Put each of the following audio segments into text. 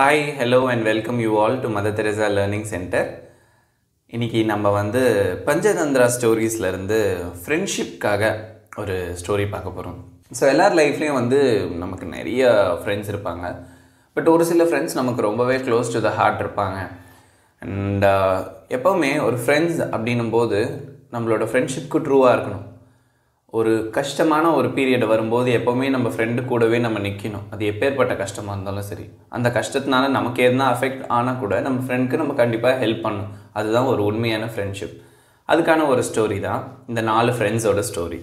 hi hello and welcome you all to Mother Teresa learning centre இன்னைக்கு நம்ம வந்து பஞ்சதந்திரா ஸ்டோரீஸ்லேருந்து ஃப்ரெண்ட்ஷிப்காக ஒரு ஸ்டோரி பார்க்க போகிறோம் ஸோ எல்லார் லைஃப்லேயும் வந்து நமக்கு நிறைய ஃப்ரெண்ட்ஸ் இருப்பாங்க பட் ஒரு சில ஃப்ரெண்ட்ஸ் நமக்கு ரொம்பவே க்ளோஸ் டு த ஹார்ட் இருப்பாங்க அண்ட் எப்போவுமே ஒரு ஃப்ரெண்ட்ஸ் அப்படின்னும் போது நம்மளோட ஃப்ரெண்ட்ஷிப்க்கு ட்ரூவாக இருக்கணும் ஒரு கஷ்டமான ஒரு பீரியட் வரும்போது எப்போவுமே நம்ம ஃப்ரெண்டு கூடவே நம்ம நிற்கணும் அது எப்பேற்பட்ட கஷ்டமாக இருந்தாலும் சரி அந்த கஷ்டத்தினால நமக்கு எதுனா அஃபெக்ட் ஆனால் கூட நம்ம ஃப்ரெண்டுக்கு நம்ம கண்டிப்பாக ஹெல்ப் பண்ணணும் அதுதான் ஒரு உண்மையான ஃப்ரெண்ட்ஷிப் அதுக்கான ஒரு ஸ்டோரி தான் இந்த நாலு ஃப்ரெண்ட்ஸோட ஸ்டோரி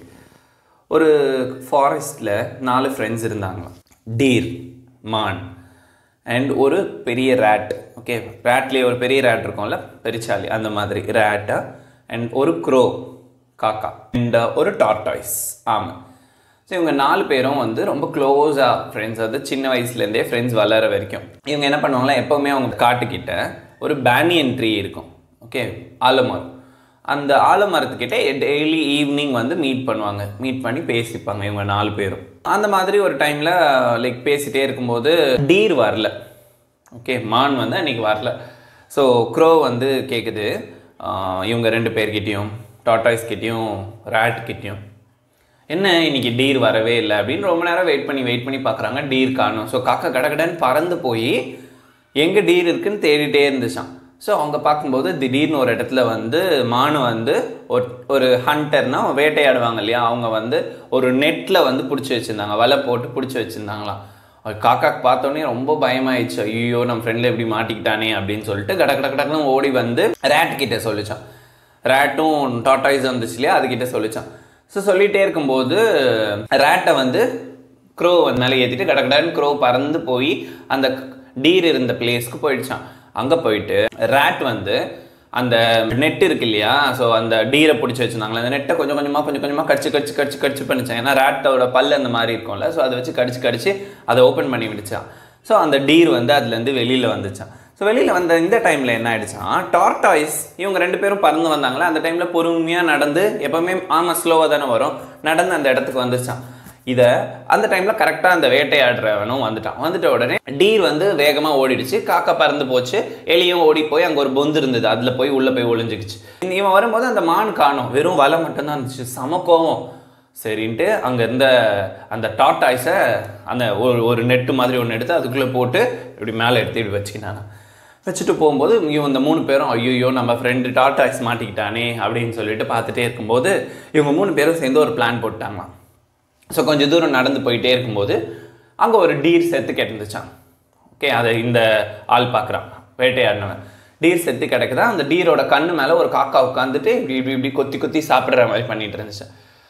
ஒரு ஃபாரஸ்ட்டில் நாலு ஃப்ரெண்ட்ஸ் இருந்தாங்க டீர் மான் அண்ட் ஒரு பெரிய ரேட் ஓகே ரேட்லேயே ஒரு பெரிய ரேட் இருக்கும்ல பெரிச்சாலி அந்த மாதிரி ரேட்டா அண்ட் ஒரு க்ரோ காக்கா அண்ட் ஒரு டார்டாய்ஸ் ஆமாம் ஸோ இவங்க நாலு பேரும் வந்து ரொம்ப க்ளோஸாக ஃப்ரெண்ட்ஸ் அது சின்ன வயசுலேருந்தே ஃப்ரெண்ட்ஸ் வளர வரைக்கும் இவங்க என்ன பண்ணுவாங்களா எப்போவுமே அவங்க காட்டுக்கிட்ட ஒரு பேனியன் ட்ரீ இருக்கும் ஓகே ஆலமரம் அந்த ஆலமரத்துக்கிட்ட டெய்லி ஈவினிங் வந்து மீட் பண்ணுவாங்க மீட் பண்ணி பேசிப்பாங்க இவங்க நாலு பேரும் அந்த மாதிரி ஒரு டைமில் லைக் பேசிகிட்டே இருக்கும்போது டீர் வரல ஓகே மான் வந்து அன்றைக்கி வரல ஸோ க்ரோ வந்து கேட்குது ஆஹ் இவங்க ரெண்டு பேர்கிட்டயும் டாட்டாய்ஸ் கிட்டேயும் ரேட் கிட்டேயும் என்ன இன்னைக்கு டீர் வரவே இல்லை அப்படின்னு ரொம்ப நேரம் வெயிட் பண்ணி வெயிட் பண்ணி பார்க்குறாங்க டீர் காணும் ஸோ காக்கா கடகடன்னு பறந்து போய் எங்கே டீர் இருக்குன்னு தேடிட்டே இருந்துச்சான் ஸோ அவங்க பார்க்கும்போது திடீர்னு ஒரு இடத்துல வந்து மானு வந்து ஒரு ஒரு ஹண்டர்னா வேட்டையாடுவாங்க இல்லையா அவங்க வந்து ஒரு நெட்டில் வந்து பிடிச்சி வச்சுருந்தாங்க வலை போட்டு பிடிச்சி வச்சுருந்தாங்களாம் காக்காக்கு பார்த்தோன்னே ரொம்ப பயமாயிடுச்சு ஐயோ நம்ம ஃப்ரெண்டில் எப்படி மாட்டிக்கிட்டானே அப்படின்னு சொல்லிட்டு கட கட கடக்குன்னு ஓடி வந்து ரேட் கிட்ட சொல்லிச்சான் ரேட்டும் டாட்டாய்ஸ் வந்துச்சு இல்லையா அதுக்கிட்ட சொல்லிச்சான் ஸோ சொல்லிகிட்டே இருக்கும்போது ரேட்டை வந்து க்ரோ வந்து மேலே ஏற்றிட்டு கடகடன்னு க்ரோ பறந்து போய் அந்த டீர் இருந்த பிளேஸ்க்கு போயிடுச்சான் அங்கே போயிட்டு ரேட் வந்து அந்த நெட் இருக்கு இல்லையா ஸோ அந்த டீரை பிடிச்சி வச்சுருந்தாங்களே அந்த நெட்டை கொஞ்சம் கொஞ்சமாக கொஞ்சம் கொஞ்சமாக கடிச்சு கடிச்சு கடிச்சு கடிச்சு பண்ணிச்சான் ஏன்னா ரேட்டோட பல் அந்த மாதிரி இருக்கும்ல ஸோ அதை வச்சு கடிச்சு கடிச்சு அதை ஓப்பன் பண்ணி விடுச்சான் ஸோ அந்த டீர் வந்து அதுலேருந்து வெளியில் வந்துச்சான் ஸோ வெளியில் வந்த இந்த டைமில் என்ன ஆயிடுச்சான் டார்டாய்ஸ் இவங்க ரெண்டு பேரும் பறந்து வந்தாங்களே அந்த டைமில் பொறுமையாக நடந்து எப்போவுமே ஆமாம் ஸ்லோவாக தானே வரும் நடந்து அந்த இடத்துக்கு வந்துச்சான் இதை அந்த டைமில் கரெக்டாக அந்த வேட்டையாடுறவனும் வந்துட்டான் வந்துட்ட உடனே டீர் வந்து வேகமாக ஓடிடுச்சு காக்கா பறந்து போச்சு எலியும் ஓடி போய் அங்கே ஒரு பொந்து இருந்தது அதில் போய் உள்ளே போய் ஒளிஞ்சுக்கிச்சு இவன் வரும்போது அந்த மான் காணும் வெறும் வலை மட்டும்தான் இருந்துச்சு சம கோவம் சரின்ட்டு அங்கே இருந்த அந்த டாட்டாய்ஸை அந்த ஒரு ஒரு நெட்டு மாதிரி ஒன்று எடுத்து அதுக்குள்ளே போட்டு இப்படி மேலே எடுத்து இப்படி வச்சுக்கினாங்க வச்சுட்டு போகும்போது இவங்க இந்த மூணு பேரும் ஐயோ நம்ம ஃப்ரெண்டு டாட்டாய்ஸ் மாட்டிக்கிட்டானே அப்படின்னு சொல்லிட்டு பார்த்துட்டே இருக்கும்போது இவங்க மூணு பேரும் சேர்ந்து ஒரு பிளான் போட்டாங்களாம் ஸோ கொஞ்சம் தூரம் நடந்து போயிட்டே இருக்கும்போது அங்கே ஒரு டீர் செத்து கிடந்துச்சான் ஓகே அதை இந்த ஆள் பார்க்குறான் வேட்டையாடினவன் டீர் செத்து கிடக்குதா அந்த டீரோட கண்ணு மேலே ஒரு காக்கா உட்காந்துட்டு இப்படி இப்படி இப்படி கொத்தி கொத்தி சாப்பிட்ற மாதிரி பண்ணிட்டு இருந்துச்சு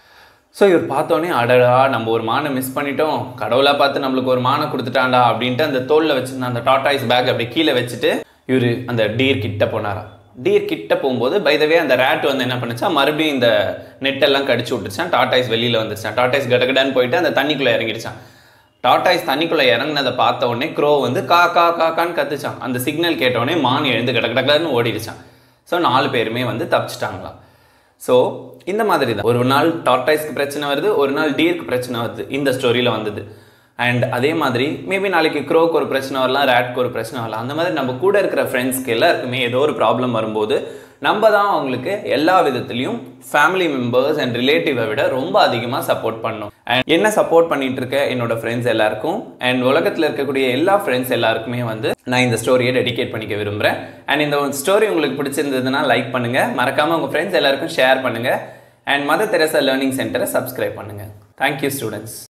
ஸோ இவர் பார்த்தோன்னே அடடா நம்ம ஒரு மானை மிஸ் பண்ணிட்டோம் கடவுளாக பார்த்து நம்மளுக்கு ஒரு மானை கொடுத்துட்டாண்டா அப்படின்ட்டு அந்த தோளில் வச்சுருந்த அந்த டாட்டாய்ஸ் பேக் அப்படி கீழே வச்சுட்டு இவர் அந்த டீர் கிட்ட போனாராம் டீர் கிட்ட போகும்போது பைதவே அந்த ரேட் வந்து என்ன பண்ணுச்சா மறுபடியும் இந்த நெட்டெல்லாம் கடிச்சு விட்டுருச்சான் டாட்டாய்ஸ் வெளியில் வந்துருச்சான் டாட்டாய்ஸ் கடகடான்னு போயிட்டு அந்த தண்ணிக்குள்ளே இறங்கிடுச்சான் டாட்டாய்ஸ் தண்ணிக்குள்ளே இறங்கினதை பார்த்த உடனே க்ரோ வந்து கா கா காக்கான்னு கத்துச்சான் அந்த சிக்னல் கேட்ட உடனே மான் எழுந்து கடகடன்னு ஓடிடுச்சான் ஸோ நாலு பேருமே வந்து தப்பிச்சிட்டாங்களாம் ஸோ இந்த மாதிரி தான் ஒரு நாள் டார்டைஸ்க்கு பிரச்சனை வருது ஒரு நாள் டீருக்கு பிரச்சனை வருது இந்த ஸ்டோரியில் வந்தது அண்ட் அதே மாதிரி மேபி நாளைக்கு க்ரோக்கு ஒரு பிரச்சனை வரலாம் ரேட்க்கு ஒரு பிரச்சனை வரலாம் அந்த மாதிரி நம்ம கூட இருக்கிற ஃப்ரெண்ட்ஸ்க்கு எல்லாருக்குமே ஏதோ ஒரு ப்ராப்ளம் வரும்போது நம்ம தான் அவங்களுக்கு எல்லா விதத்துலையும் ஃபேமிலி மெம்பர்ஸ் அண்ட் ரிலேட்டிவை விட ரொம்ப அதிகமாக சப்போர்ட் பண்ணணும் அண்ட் என்ன சப்போர்ட் பண்ணிட்டு இருக்க என்னோட ஃப்ரெண்ட்ஸ் எல்லாருக்கும் அண்ட் உலகத்தில் இருக்கக்கூடிய எல்லா ஃப்ரெண்ட்ஸ் எல்லாருக்குமே வந்து நான் இந்த ஸ்டோரியை டெடிகேட் பண்ணிக்க விரும்புகிறேன் அண்ட் இந்த ஸ்டோரி உங்களுக்கு பிடிச்சிருந்ததுன்னா லைக் பண்ணுங்கள் மறக்காமல் உங்கள் ஃப்ரெண்ட்ஸ் எல்லாருக்கும் ஷேர் பண்ணுங்கள் அண்ட் மதர் தெரசா லேர்னிங் சென்டரை சப்ஸ்கிரைப் பண்ணுங்கள் தேங்க்யூ ஸ்டூடெண்ட்ஸ்